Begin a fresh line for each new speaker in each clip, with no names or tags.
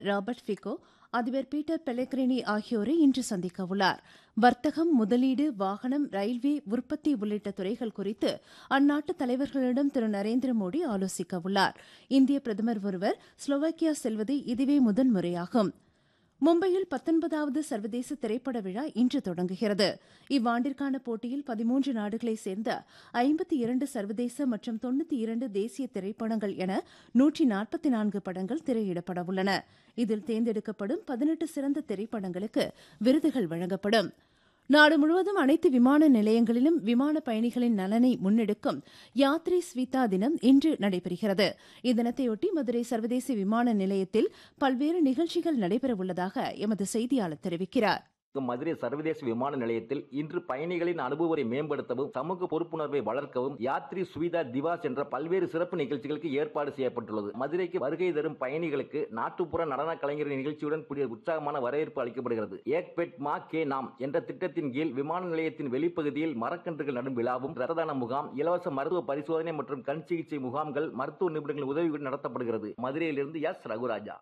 Robert Fico அதிபர் Peter Pellegrini ஆகியோரை இன்று சந்திக்க உள்ளார் வர்த்தகம் முதலீடு வாகனம் ரயில்வே உற்பத்தி உள்ளிட்ட துறைகள் குறித்து அந்நாட்டு தலைவர்களிடம் திரு நரேந்திர மோடி ஆலோசிக்க உள்ளார் இந்திய பிரதமர் ஒருவர் ஸ்லோவாக்கியா செல்வது இதுவே முதன்முறையாகும் மும்பையில் பத்தொன்பதாவது சர்வதேச திரைப்பட விழா இன்று தொடங்குகிறது இவ்வாண்டிற்கான போட்டியில் பதிமூன்று நாடுகளைச் சேர்ந்த ஐம்பத்தி இரண்டு சர்வதேச மற்றும் தொண்ணூத்தி இரண்டு தேசிய திரைப்படங்கள் என நூற்றி நாற்பத்தி நான்கு படங்கள் திரையிடப்பட உள்ளன இதில் தேர்ந்தெடுக்கப்படும் பதினெட்டு சிறந்த திரைப்படங்களுக்கு விருதுகள் வழங்கப்படும் நாடு முழுவதும் அனைத்து விமான நிலையங்களிலும் விமான பயணிகளின் நலனை முன்னெடுக்கும் யாத்ரி ஸ்வீதா தினம் இன்று நடைபெறுகிறது இத்தினத்தையொட்டி மதுரை சர்வதேச விமான நிலையத்தில் பல்வேறு நிகழ்ச்சிகள் நடைபெறவுள்ளதாக எமது செய்தியாளர் தெரிவிக்கிறார்
மதுரை சர்வதேச விமான நிலையத்தில் இன்று பயணிகளின் அனுபவத்தை மேம்படுத்தவும் சமூக பொறுப்புணர்வை வளர்க்கவும் யாத்ரி சுவிதா திவாஸ் என்ற பல்வேறு சிறப்பு நிகழ்ச்சிகளுக்கு ஏற்பாடு செய்யப்பட்டுள்ளது மதுரைக்கு வருகை தரும் பயணிகளுக்கு நாட்டுப்புற நடன கலைஞரின் நிகழ்ச்சியுடன் கூடிய உற்சாகமான வரவேற்பு அளிக்கப்படுகிறது ஏக் பெட் மா கே நாம் என்ற திட்டத்தின் கீழ் விமான நிலையத்தின் வெளிப்பகுதியில் மரக்கன்றுகள் நடும் விழாவும் ரத்ததான முகாம் இலவச மருத்துவ பரிசோதனை மற்றும் கண் சிகிச்சை முகாம்கள் மருத்துவ நிபுணர்களின் உதவியுடன் நடத்தப்படுகிறது மதுரையிலிருந்து எஸ் ரகுராஜா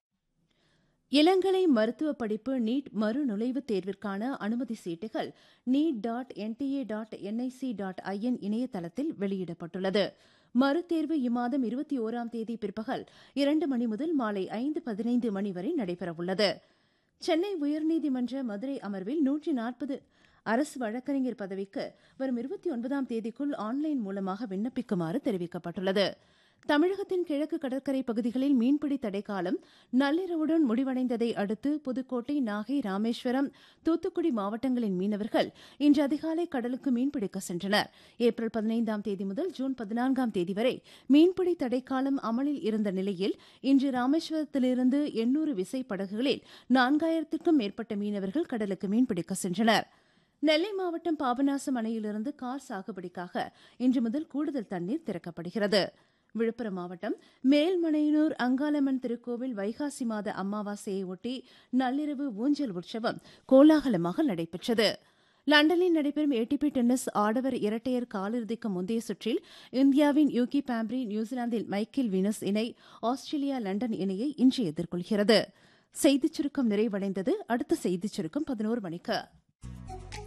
இளங்கலை மருத்துவ படிப்பு நீட் மறுநுழைவுத் தேர்விற்கான அனுமதி சீட்டுகள் NEET dot NTA dot NIC dot IN இணையதளத்தில் வெளியிடப்பட்டுள்ளது மறுதேர்வு இம்மாதம் இருபத்தி ஓராம் தேதி பிற்பகல் இரண்டு மணி முதல் மாலை ஐந்து பதினைந்து மணி வரை நடைபெறவுள்ளது சென்னை உயர்நீதிமன்ற மதுரை அமர்வில் நூற்றி நாற்பது அரசு வழக்கறிஞர் பதவிக்கு வரும் இருபத்தி ஒன்பதாம் தேதிக்குள் ஆன்லைன் மூலமாக விண்ணப்பிக்குமாறு தெரிவிக்கப்பட்டுள்ளது தமிழகத்தின் கிழக்கு கடற்கரை பகுதிகளில் மீன்பிடி தடைக்காலம் நள்ளிரவுடன் முடிவடைந்ததை அடுத்து புதுக்கோட்டை நாகை ராமேஸ்வரம் தூத்துக்குடி மாவட்டங்களின் மீனவர்கள் இன்று அதிகாலை கடலுக்கு மீன்பிடிக்க சென்றனர் ஏப்ரல் பதினைந்தாம் தேதி முதல் ஜூன் பதினான்காம் தேதி வரை மீன்பிடி தடைக்காலம் அமலில் இருந்த நிலையில் இன்று ராமேஸ்வரத்திலிருந்து எண்ணூறு விசைப்படகுகளில் நான்காயிரத்திற்கும் மேற்பட்ட மீனவர்கள் கடலுக்கு மீன்பிடிக்க சென்றனர் நெல்லை மாவட்டம் பாபநாசம் அணையிலிருந்து கார் சாகுபடிக்காக இன்று முதல் கூடுதல் தண்ணீர் திறக்கப்படுகிறது விழுப்புரம் மாவட்டம் மேல்மனையனூர் அங்காளம்மன் திருக்கோவில் வைகாசி மாத அமாவாசையை ஒட்டி நள்ளிரவு ஊஞ்சல் உற்சவம் கோலாகலமாக நடைபெற்றது லண்டனில் நடைபெறும் ஏடிபி டென்னிஸ் ஆடவர் இரட்டையர் காலிறுதிக்கு முந்தைய சுற்றில் இந்தியாவின் யூகி பாம்ப்ரி நியூசிலாந்தின் மைக்கேல் வீனஸ் இணை ஆஸ்திரேலியா லண்டன் இணையை இன்று எதிர்கொள்கிறது செய்திச் சுருக்கம் நிறைவடைந்தது அடுத்த செய்திச் சுருக்கம் பதினோரு மணிக்கு